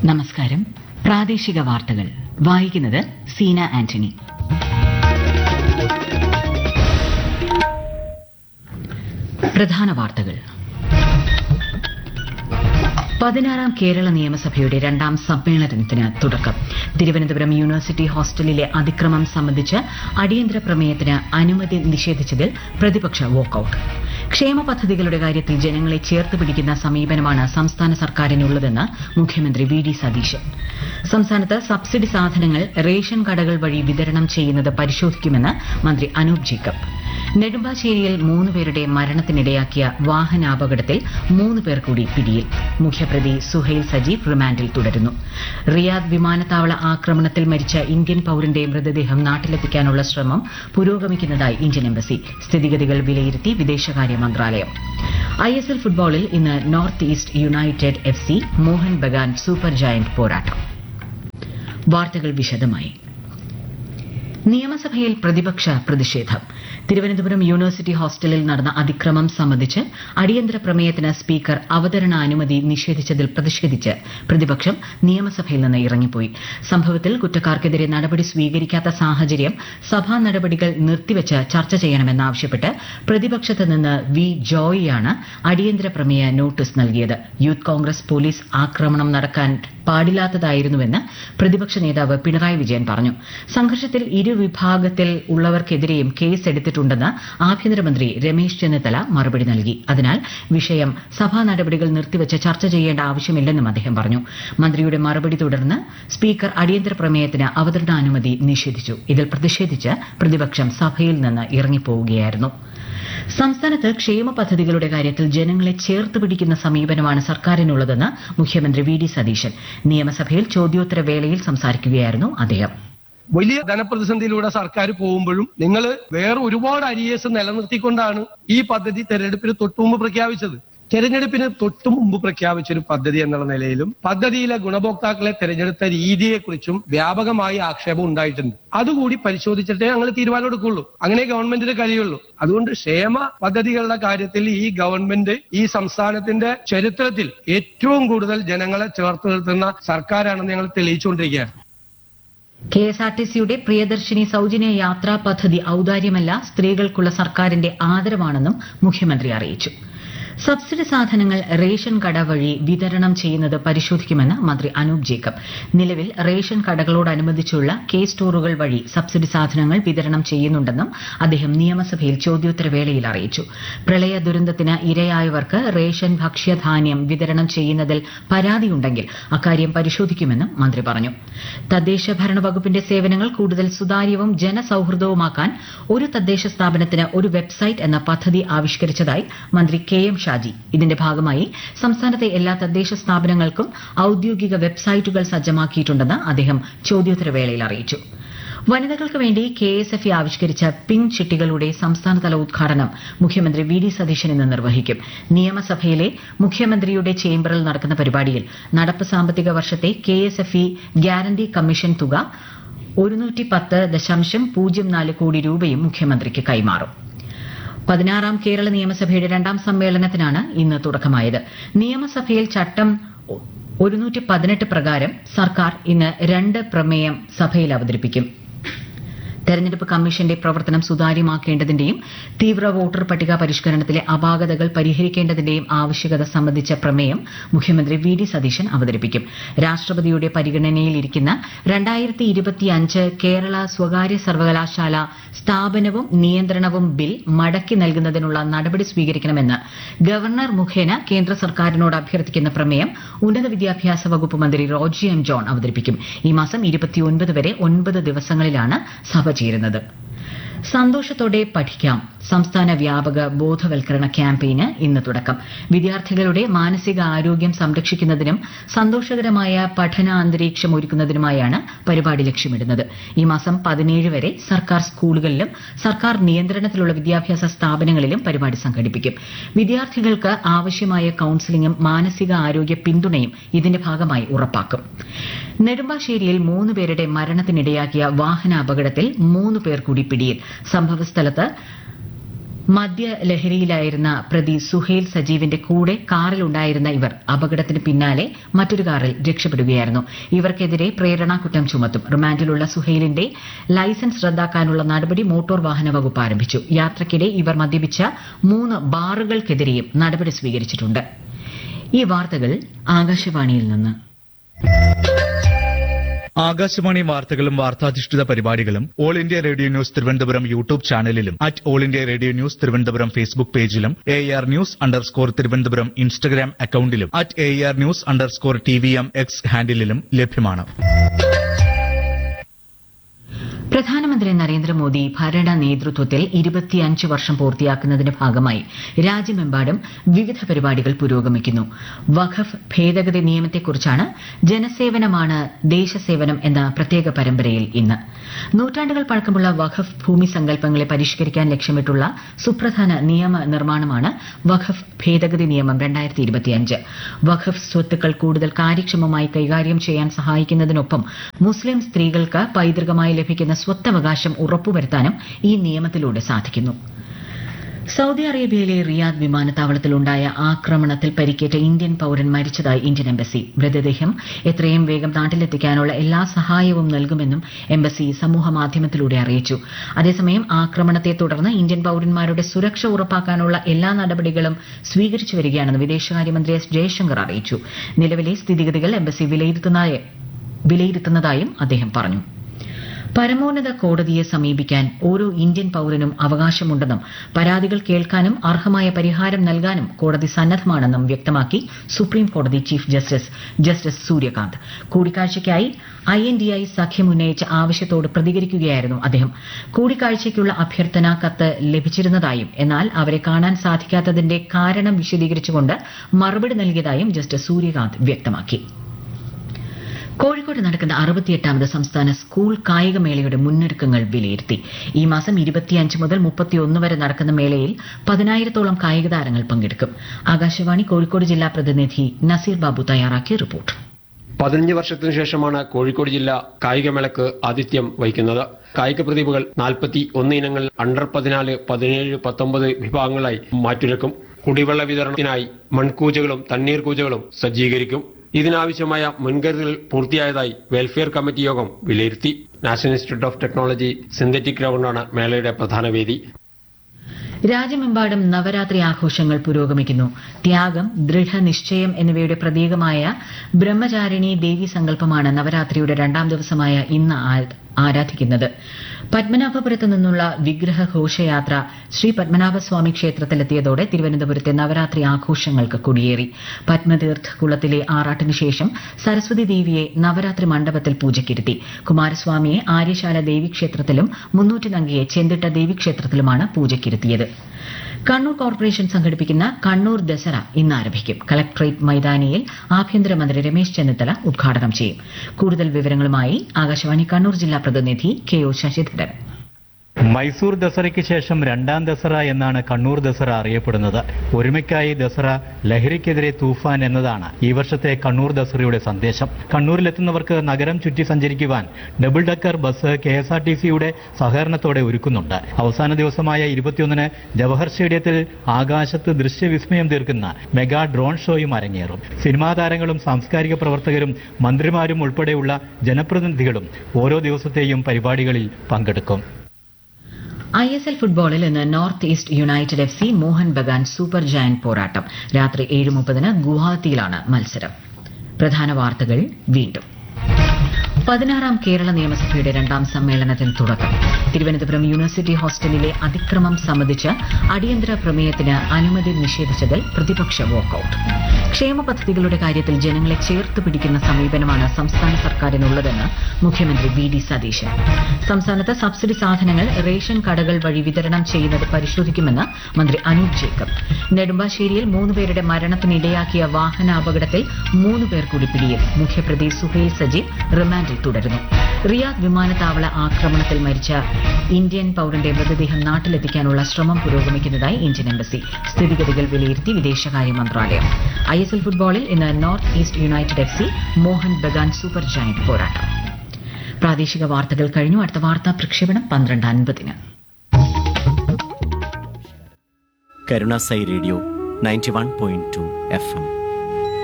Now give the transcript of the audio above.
നമസ്കാരം പ്രാദേശിക വാർത്തകൾ വായിക്കുന്നത് സീന ആന്റണി പ്രധാന വാർത്തകൾ പതിനാറാം കേരള നിയമസഭയുടെ രണ്ടാം സമ്മേളനത്തിന് തുടക്കം തിരുവനന്തപുരം യൂണിവേഴ്സിറ്റി ഹോസ്റ്റലിലെ അതിക്രമം സംബന്ധിച്ച് അടിയന്തര പ്രമേയത്തിന് അനുമതി നിഷേധിച്ചതിൽ പ്രതിപക്ഷ വാക്കൌട്ട് ക്ഷേമ പദ്ധതികളുടെ കാര്യത്തിൽ ജനങ്ങളെ ചേർത്ത് പിടിക്കുന്ന സമീപനമാണ് സംസ്ഥാന സർക്കാരിനുള്ളതെന്ന് മുഖ്യമന്ത്രി വി ഡി സതീശൻ സംസ്ഥാനത്ത് സബ്സിഡി സാധനങ്ങൾ റേഷൻ കടകൾ വഴി വിതരണം ചെയ്യുന്നത് പരിശോധിക്കുമെന്ന് മന്ത്രി അനൂപ് ജേക്കബ് നെടുമ്പാശ്ശേരിയിൽ മൂന്നുപേരുടെ മരണത്തിനിടയാക്കിയ വാഹനാപകടത്തിൽ മൂന്ന് പേർ കൂടി പിടിയിൽ മുഖ്യപ്രതി സുഹൈൽ സജീവ് റിമാൻഡിൽ തുടരുന്നു റിയാദ് വിമാനത്താവള ആക്രമണത്തിൽ മരിച്ച ഇന്ത്യൻ പൌരന്റെ മൃതദേഹം നാട്ടിലെത്തിക്കാനുള്ള ശ്രമം പുരോഗമിക്കുന്നതായി ഇന്ത്യൻ എംബസി സ്ഥിതിഗതികൾ വിലയിരുത്തി വിദേശകാര്യ മന്ത്രാലയം ഐ എസ് എൽ ഫുട്ബോളിൽ ഇന്ന് north east united F C Mohun Bagan super giant പോരാട്ടം വാർത്തകൾ വിശദമായി നിയമസഭയിൽ പ്രതിപക്ഷ പ്രതിഷേധം തിരുവനന്തപുരം യൂണിവേഴ്സിറ്റി ഹോസ്റ്റലിൽ നടന്ന അതിക്രമം സംബന്ധിച്ച് അടിയന്തര പ്രമേയത്തിന് സ്പീക്കർ അവതരണാനുമതി നിഷേധിച്ചതിൽ പ്രതിഷേധിച്ച് പ്രതിപക്ഷം നിയമസഭയിൽ നിന്ന് ഇറങ്ങിപ്പോയി സംഭവത്തിൽ കുറ്റക്കാർക്കെതിരെ നടപടി സ്വീകരിക്കാത്ത സാഹചര്യം സഭാ നടപടികൾ നിർത്തിവച്ച് ചർച്ച ചെയ്യണമെന്നാവശ്യപ്പെട്ട് പ്രതിപക്ഷത്ത് നിന്ന് വി ജോയിയാണ് അടിയന്തര പ്രമേയ നോട്ടീസ് നൽകിയത് യൂത്ത് കോൺഗ്രസ് പോലീസ് ആക്രമണം നടക്കാൻ പാടില്ലാത്തതായിരുന്നുവെന്ന് പ്രതിപക്ഷ നേതാവ് പിണറായി വിജയൻ പറഞ്ഞു സംഘർഷത്തിൽ ഇരുവിഭാഗത്തിൽ ഉള്ളവർക്കെതിരെയും കേസ് എടുത്തിട്ടുണ്ടെന്ന് ആഭ്യന്തരമന്ത്രി രമേശ് ചെന്നിത്തല മറുപടി നൽകി അതിനാൽ വിഷയം സഭാ നടപടികൾ നിർത്തിവച്ച് ചർച്ച ചെയ്യേണ്ട ആവശ്യമില്ലെന്നും അദ്ദേഹം പറഞ്ഞു മന്ത്രിയുടെ മറുപടി തുടർന്ന് സ്പീക്കർ അടിയന്തര പ്രമേയത്തിന് അവതരണാനുമതി നിഷേധിച്ചു ഇതിൽ പ്രതിഷേധിച്ച് പ്രതിപക്ഷം സഭയിൽ നിന്ന് ഇറങ്ങിപ്പോവുകയായിരുന്നു സംസ്ഥാനത്ത് ക്ഷേമ പദ്ധതികളുടെ കാര്യത്തിൽ ജനങ്ങളെ ചേർത്ത് പിടിക്കുന്ന സമീപനമാണ് സർക്കാരിനുള്ളതെന്ന് മുഖ്യമന്ത്രി വി ഡി സതീശൻ നിയമസഭയിൽ ചോദ്യോത്തര വേളയിൽ സംസാരിക്കുകയായിരുന്നു അദ്ദേഹം വലിയ ധനപ്രതിസന്ധിയിലൂടെ സർക്കാർ പോകുമ്പോഴും നിങ്ങൾ വേറെ ഒരുപാട് അരിയേഴ്സ് നിലനിർത്തിക്കൊണ്ടാണ് ഈ പദ്ധതി തെരഞ്ഞെടുപ്പിന് തൊട്ടുമുമ്പ് പ്രഖ്യാപിച്ചത് തെരഞ്ഞെടുപ്പിന് തൊട്ടു മുമ്പ് പ്രഖ്യാപിച്ച ഒരു പദ്ധതി എന്നുള്ള നിലയിലും പദ്ധതിയിലെ ഗുണഭോക്താക്കളെ തെരഞ്ഞെടുത്ത രീതിയെക്കുറിച്ചും വ്യാപകമായി ആക്ഷേപം ഉണ്ടായിട്ടുണ്ട് അതുകൂടി പരിശോധിച്ചിട്ടേ ഞങ്ങൾ തീരുമാനം എടുക്കുള്ളൂ അങ്ങനെ ഗവൺമെന്റിന് കഴിയുള്ളൂ അതുകൊണ്ട് ക്ഷേമ പദ്ധതികളുടെ കാര്യത്തിൽ ഈ ഗവൺമെന്റ് ഈ സംസ്ഥാനത്തിന്റെ ചരിത്രത്തിൽ ഏറ്റവും കൂടുതൽ ജനങ്ങളെ ചേർത്ത് നിർത്തുന്ന സർക്കാരാണെന്ന് ഞങ്ങൾ തെളിയിച്ചുകൊണ്ടിരിക്കുകയാണ് കെ എസ് ആർ ടി സിയുടെ പ്രിയദർശിനി സൌജന്യ യാത്രാ പദ്ധതി ഔദാര്യമല്ല സ്ത്രീകൾക്കുള്ള സർക്കാരിന്റെ ആദരവാണെന്നും മുഖ്യമന്ത്രി അറിയിച്ചു സബ്സിഡി സാധനങ്ങൾ റേഷൻ കട വഴി വിതരണം ചെയ്യുന്നത് പരിശോധിക്കുമെന്ന് മന്ത്രി അനൂപ് ജേക്കബ് നിലവിൽ റേഷൻ കടകളോടനുബന്ധിച്ചുള്ള കെ സ്റ്റോറുകൾ വഴി സബ്സിഡി സാധനങ്ങൾ വിതരണം ചെയ്യുന്നുണ്ടെന്നും അദ്ദേഹം നിയമസഭയിൽ ചോദ്യോത്തരവേളയിൽ അറിയിച്ചു പ്രളയ ദുരന്തത്തിന് ഇരയായവർക്ക് റേഷൻ ഭക്ഷ്യധാന്യം വിതരണം ചെയ്യുന്നതിൽ പരാതിയുണ്ടെങ്കിൽ അക്കാര്യം പരിശോധിക്കുമെന്നും മന്ത്രി പറഞ്ഞു തദ്ദേശ ഭരണ വകുപ്പിന്റെ സേവനങ്ങൾ കൂടുതൽ സുതാര്യവും ജനസൌഹൃദവുമാക്കാൻ ഒരു തദ്ദേശ സ്ഥാപനത്തിന് ഒരു വെബ്സൈറ്റ് എന്ന പദ്ധതി ആവിഷ്കരിച്ചതായി മന്ത്രി കെ എം ഷാജി ഇതിന്റെ ഭാഗമായി സംസ്ഥാനത്തെ എല്ലാ തദ്ദേശ സ്ഥാപനങ്ങൾക്കും ഔദ്യോഗിക വെബ്സൈറ്റുകൾ സജ്ജമാക്കിയിട്ടുണ്ടെന്ന് അദ്ദേഹം ചോദ്യോത്തരവേളയിൽ അറിയിച്ചു വനിതകൾക്ക് വേണ്ടി കെ എസ് എഫ് ആവിഷ്കരിച്ച പിങ്ക് ചിട്ടികളുടെ സംസ്ഥാനതല ഉദ്ഘാടനം മുഖ്യമന്ത്രി വി ഡി സതീശൻ ഇന്ന് നിർവഹിക്കും നിയമസഭയിലെ മുഖ്യമന്ത്രിയുടെ ചേംബറിൽ നടക്കുന്ന പരിപാടിയിൽ നടപ്പ് സാമ്പത്തിക വർഷത്തെ K S F E guarantee commission തുക ഒരുന്നൂറ്റി പത്ത് ദശാംശം പൂജ്യം നാല് കോടി രൂപയും മുഖ്യമന്ത്രിക്ക് കൈമാറും പതിനാറാം കേരള നിയമസഭയുടെ രണ്ടാം സമ്മേളനത്തിനാണ് ഇന്ന് തുടക്കമായത് നിയമസഭയിൽ ചട്ടം ഒരുന്നൂറ്റി പതിനെട്ട് പ്രകാരം സർക്കാർ ഇന്ന് രണ്ട് പ്രമേയം സഭയിൽ അവതരിപ്പിക്കും തെരഞ്ഞെടുപ്പ് കമ്മീഷന്റെ പ്രവർത്തനം സുതാര്യമാക്കേണ്ടതിന്റെയും തീവ്ര വോട്ടർ പട്ടിക പരിഷ്കരണത്തിലെ അപാകതകൾ പരിഹരിക്കേണ്ടതിന്റെയും ആവശ്യകത സംബന്ധിച്ച പ്രമേയം മുഖ്യമന്ത്രി വി ഡി സതീശൻ അവതരിപ്പിക്കും രാഷ്ട്രപതിയുടെ പരിഗണനയിലിരിക്കുന്ന രണ്ടായിരത്തി ഇരുപത്തിയഞ്ച് കേരള സ്വകാര്യ സർവകലാശാല സ്ഥാപനവും നിയന്ത്രണവും ബിൽ മടക്കി നൽകുന്നതിനുള്ള നടപടി സ്വീകരിക്കണമെന്ന് ഗവർണർ മുഖേന കേന്ദ്ര സർക്കാരിനോട് അഭ്യർത്ഥിക്കുന്ന പ്രമേയം ഉന്നത വിദ്യാഭ്യാസ വകുപ്പ് മന്ത്രി റോജി എം ജോൺ അവതരിപ്പിക്കും ഈ മാസം ഇരുപത്തിയൊൻപത് വരെ ഒൻപത് ദിവസങ്ങളിലാണ് സഭ ചേരുന്നത് സന്തോഷത്തോടെ പഠിക്കാം സംസ്ഥാന വ്യാപക ബോധവൽക്കരണ ക്യാമ്പയിന് ഇന്ന് തുടക്കം വിദ്യാർത്ഥികളുടെ മാനസിക ആരോഗ്യം സംരക്ഷിക്കുന്നതിനും സന്തോഷകരമായ പഠന അന്തരീക്ഷം ഒരുക്കുന്നതിനുമായാണ് പരിപാടി ലക്ഷ്യമിടുന്നത് ഈ മാസം പതിനേഴ് വരെ സർക്കാർ സ്കൂളുകളിലും സർക്കാർ നിയന്ത്രണത്തിലുള്ള വിദ്യാഭ്യാസ സ്ഥാപനങ്ങളിലും പരിപാടി സംഘടിപ്പിക്കും വിദ്യാർത്ഥികൾക്ക് ആവശ്യമായ കൌൺസിലിംഗും മാനസിക ആരോഗ്യ പിന്തുണയും ഇതിന്റെ ഭാഗമായി ഉറപ്പാക്കും നെടുമ്പാശ്ശേരിയിൽ മൂന്ന് പേരുടെ മരണത്തിനിടയാക്കിയ വാഹനാപകടത്തിൽ മൂന്ന് പേർ കൂടി പിടിയിൽ സംഭവസ്ഥലത്ത് മദ്യലഹരിയിലായിരുന്ന പ്രതി സുഹേൽ സജീവിന്റെ കൂടെ കാറിലുണ്ടായിരുന്ന ഇവർ അപകടത്തിന് പിന്നാലെ മറ്റൊരു കാറിൽ രക്ഷപ്പെടുകയായിരുന്നു ഇവർക്കെതിരെ പ്രേരണാ കുറ്റം ചുമത്തും റിമാൻഡിലുള്ള സുഹേലിന്റെ ലൈസൻസ് റദ്ദാക്കാനുള്ള നടപടി മോട്ടോർ വാഹന വകുപ്പ് ആരംഭിച്ചു യാത്രയ്ക്കിടെ ഇവർ മദ്യപിച്ച മൂന്ന് ബാറുകൾക്കെതിരെയും നടപടി സ്വീകരിച്ചിട്ടുണ്ട് ഈ വാർത്തകൾ ആകാശവാണിയിൽ നിന്ന് ആകാശവാണി വാർത്തകളും വാർത്താധിഷ്ഠിത പരിപാടികളും all India radio news Thiruvananthapuram YouTube ചാനലിലും at all India radio news Thiruvananthapuram Facebook പേജിലും A R news underscore Thiruvananthapuram Instagram അക്കൌണ്ടിലും at A R news underscore T V M X ഹാൻഡിലും ലഭ്യമാണ് പ്രധാനമന്ത്രി നരേന്ദ്രമോദി ഭരണ നേതൃത്വത്തിൽ ഇരുപത്തിയഞ്ച് വർഷം പൂർത്തിയാക്കുന്നതിന്റെ ഭാഗമായി രാജ്യമെമ്പാടും വിവിധ പരിപാടികൾ പുരോഗമിക്കുന്നു വഖഫ് ഭേദഗതി നിയമത്തെക്കുറിച്ചാണ് ജനസേവനമാണ് ദേശസേവനം എന്ന പ്രത്യേക പരമ്പരയിൽ ഇന്ന് നൂറ്റാണ്ടുകൾ പഴക്കമുള്ള വഖഫ് ഭൂമി സങ്കല്പങ്ങളെ പരിഷ്കരിക്കാൻ ലക്ഷ്യമിട്ടുള്ള സുപ്രധാന നിയമ നിർമ്മാണമാണ് വഖഫ് ഭേദഗതി നിയമം രണ്ടായിരത്തി ഇരുപത്തിയഞ്ച് വഖഫ് സ്വത്തുക്കൾ കൂടുതൽ കാര്യക്ഷമമായി കൈകാര്യം ചെയ്യാൻ സഹായിക്കുന്നതിനൊപ്പം മുസ്ലിം സ്ത്രീകൾക്ക് പൈതൃകമായി ലഭിക്കുന്ന സ്വത്തവകാശം ഉറപ്പുവരുത്താനും ഈ നിയമത്തിലൂടെ സാധിക്കുന്നു സൌദി അറേബ്യയിലെ റിയാദ് വിമാനത്താവളത്തിലുണ്ടായ ആക്രമണത്തിൽ പരിക്കേറ്റ ഇന്ത്യൻ പൌരൻ മരിച്ചതായി ഇന്ത്യൻ എംബസി മൃതദേഹം എത്രയും വേഗം നാട്ടിലെത്തിക്കാനുള്ള എല്ലാ സഹായവും നൽകുമെന്നും എംബസി സമൂഹമാധ്യമത്തിലൂടെ അറിയിച്ചു അതേസമയം ആക്രമണത്തെ തുടർന്ന് ഇന്ത്യൻ പൌരന്മാരുടെ സുരക്ഷ ഉറപ്പാക്കാനുള്ള എല്ലാ നടപടികളും സ്വീകരിച്ചു വരികയാണെന്ന് വിദേശകാര്യമന്ത്രി എസ് ജയശങ്കർ അറിയിച്ചു നിലവിലെ സ്ഥിതിഗതികൾ എംബസി വിലയിരുത്തുന്നതായും അദ്ദേഹം പറഞ്ഞു പരമോന്നത കോടതിയെ സമീപിക്കാൻ ഓരോ ഇന്ത്യൻ പൌരനും അവകാശമുണ്ടെന്നും പരാതികൾ കേൾക്കാനും അർഹമായ പരിഹാരം നൽകാനും കോടതി സന്നദ്ധമാണെന്നും വ്യക്തമാക്കി സുപ്രീം കോടതി ചീഫ് ജസ്റ്റിസ് ജസ്റ്റിസ് സൂര്യകാന്ത് കൂടിക്കാഴ്ചയ്ക്കായി ഐ എൻ ഡി ഐ സഖ്യം ഉന്നയിച്ച ആവശ്യത്തോട് പ്രതികരിക്കുകയായിരുന്നു അദ്ദേഹം കൂടിക്കാഴ്ചയ്ക്കുള്ള അഭ്യർത്ഥന കത്ത് ലഭിച്ചിരുന്നതായും എന്നാൽ അവരെ കാണാൻ സാധിക്കാത്തതിന്റെ കാരണം വിശദീകരിച്ചുകൊണ്ട് മറുപടി നൽകിയതായും ജസ്റ്റിസ് സൂര്യകാന്ത് വ്യക്തമാക്കി കോഴിക്കോട് നടക്കുന്ന അറുപത്തിയെട്ടാമത് സംസ്ഥാന സ്കൂൾ കായികമേളയുടെ മുന്നൊരുക്കങ്ങൾ വിലയിരുത്തി ഈ മാസം ഇരുപത്തിയഞ്ച് മുതൽ മുപ്പത്തിയൊന്ന് വരെ നടക്കുന്ന മേളയിൽ പതിനായിരത്തോളം കായിക താരങ്ങൾ പങ്കെടുക്കും ആകാശവാണി കോഴിക്കോട് ജില്ലാ പ്രതിനിധി നസീർ ബാബു തയ്യാറാക്കിയ റിപ്പോർട്ട് പതിനഞ്ച് വർഷത്തിനു ശേഷമാണ് കോഴിക്കോട് ജില്ല കായികമേളക്ക് ആതിഥ്യം വഹിക്കുന്നത് കായിക പ്രതിഭകൾ നാൽപ്പത്തി ഒന്ന് ഇനങ്ങൾ അണ്ടർ പതിനാല് പതിനേഴ് പത്തൊമ്പത് വിഭാഗങ്ങളായി മാറ്റുരക്കും കുടിവെള്ള വിതരണത്തിനായി മൺകൂജകളും തണ്ണീർ കൂജകളും സജ്ജീകരിക്കും ഇതിനാവശ്യമായ മുൻകരുതൽ പൂർത്തിയായതായി വെൽഫെയർ കമ്മിറ്റി യോഗം വിലയിരുത്തി national institute of technology synthetic ഗ്രൗണ്ടാണ് മേളയുടെ പ്രധാന വേദി രാജ്യമെമ്പാടും നവരാത്രി ആഘോഷങ്ങൾ പുരോഗമിക്കുന്നു ത്യാഗം ദൃഢനിശ്ചയം എന്നിവയുടെ പ്രതീകമായ ബ്രഹ്മചാരിണി ദേവി സങ്കല്പമാണ് നവരാത്രിയുടെ രണ്ടാം ദിവസമായ ഇന്ന് ആരാധിക്കുന്നത് പത്മനാഭപുരത്ത് നിന്നുള്ള വിഗ്രഹ ഘോഷയാത്ര ശ്രീ പത്മനാഭസ്വാമി ക്ഷേത്രത്തിലെത്തിയതോടെ തിരുവനന്തപുരത്തെ നവരാത്രി ആഘോഷങ്ങൾക്ക് കൊടിയേറി പത്മതീർത്ഥ കുളത്തിലെ ആറാട്ടിനു ശേഷം സരസ്വതി ദേവിയെ നവരാത്രി മണ്ഡപത്തിൽ പൂജയ്ക്കിരുത്തി കുമാരസ്വാമിയെ ആര്യശാല ദേവീക്ഷേത്രത്തിലും മുന്നൂറ്റിനങ്കിയെ ചെന്തിട്ട ദേവീക്ഷേത്രത്തിലുമാണ് പൂജയ്ക്കിരുത്തിയത് കണ്ണൂർ കോർപ്പറേഷൻ സംഘടിപ്പിക്കുന്ന കണ്ണൂർ ദസറ ഇന്ന് ആരംഭിക്കും കളക്ടറേറ്റ് മൈതാനിയിൽ ആഭ്യന്തരമന്ത്രി രമേശ് ചെന്നിത്തല ഉദ്ഘാടനം ചെയ്യും കൂടുതൽ വിവരങ്ങളുമായി ആകാശവാണി കണ്ണൂർ ജില്ലാ പ്രതിനിധി കെ ഒ ശശിധരൻ മൈസൂർ ദസറയ്ക്ക് ശേഷം രണ്ടാം ദസറ എന്നാണ് കണ്ണൂർ ദസറ അറിയപ്പെടുന്നത് ഒരുമയ്ക്കായി ദസറ ലഹരിക്കെതിരെ തൂഫാൻ എന്നതാണ് ഈ വർഷത്തെ കണ്ണൂർ ദസറയുടെ സന്ദേശം കണ്ണൂരിലെത്തുന്നവർക്ക് നഗരം ചുറ്റി സഞ്ചരിക്കുവാൻ double decker bus K S R T സിയുടെ സഹകരണത്തോടെ ഒരുക്കുന്നുണ്ട് അവസാന ദിവസമായ ഇരുപത്തിയൊന്നിന് ജവഹർ സ്റ്റേഡിയത്തിൽ ആകാശത്ത് ദൃശ്യവിസ്മയം തീർക്കുന്ന മെഗാ ഡ്രോൺ ഷോയും അരങ്ങേറും സിനിമാ താരങ്ങളും സാംസ്കാരിക പ്രവർത്തകരും മന്ത്രിമാരും ഉൾപ്പെടെയുള്ള ജനപ്രതിനിധികളും ഓരോ ദിവസത്തെയും പരിപാടികളിൽ പങ്കെടുക്കും ഐ എസ് എൽ ഫുട്ബോളിൽ ഇന്ന് north east united F C Mohun Bagan super giant പോരാട്ടം രാത്രി ഏഴ് മുപ്പതിന് ഗുവാഹത്തിയിലാണ് മത്സരം പ്രധാന വാർത്തകൾ വീണ്ടും പതിനാറാം കേരള നിയമസഭയുടെ രണ്ടാം സമ്മേളനത്തിന് തുടക്കം തിരുവനന്തപുരം യൂണിവേഴ്സിറ്റി ഹോസ്റ്റലിലെ അതിക്രമം സംബന്ധിച്ച് അടിയന്തര പ്രമേയത്തിന് അനുമതി നിഷേധിച്ചതിൽ പ്രതിപക്ഷ വാക്കൌട്ട് ക്ഷേമ പദ്ധതികളുടെ കാര്യത്തിൽ ജനങ്ങളെ ചേർത്ത് പിടിക്കുന്ന സമീപനമാണ് സംസ്ഥാന സർക്കാരിനുള്ളതെന്ന് മുഖ്യമന്ത്രി വി ഡി സതീശൻ സംസ്ഥാനത്ത് സബ്സിഡി സാധനങ്ങൾ റേഷൻ കടകൾ വഴി വിതരണം ചെയ്യുന്നത് പരിശോധിക്കുമെന്ന് മന്ത്രി അനൂപ് ജേക്കബ് നെടുമ്പാശ്ശേരിയിൽ മൂന്നുപേരുടെ മരണത്തിനിടയാക്കിയ വാഹനാപകടത്തിൽ മൂന്ന് പേർ കൂടി പിടിയിൽ മുഖ്യപ്രതി സുഹേൽ സജീവ് റിമാൻഡിൽ തുടരുന്നു റിയാദ് വിമാനത്താവള ആക്രമണത്തിൽ മരിച്ച ഇന്ത്യൻ പൌരന്റെ മൃതദേഹം നാട്ടിലെത്തിക്കാനുള്ള ശ്രമം പുരോഗമിക്കുന്നതായി ഇന്ത്യൻ എംബസി സ്ഥിതിഗതികൾ വിലയിരുത്തി വിദേശകാര്യ മന്ത്രാലയം ഐ എസ് എൽ ഫുട്ബോളിൽ ഇന്ന് north east united F C Mohun Bagan super giant പോരാട്ടം പ്രാദേശിക വാർത്തകൾ കഴിഞ്ഞു അടുത്ത വാർത്താ പ്രക്ഷേപണം പന്ത്രണ്ട് അൻപതിന് കരുണാസൈ radio ninety one point two F M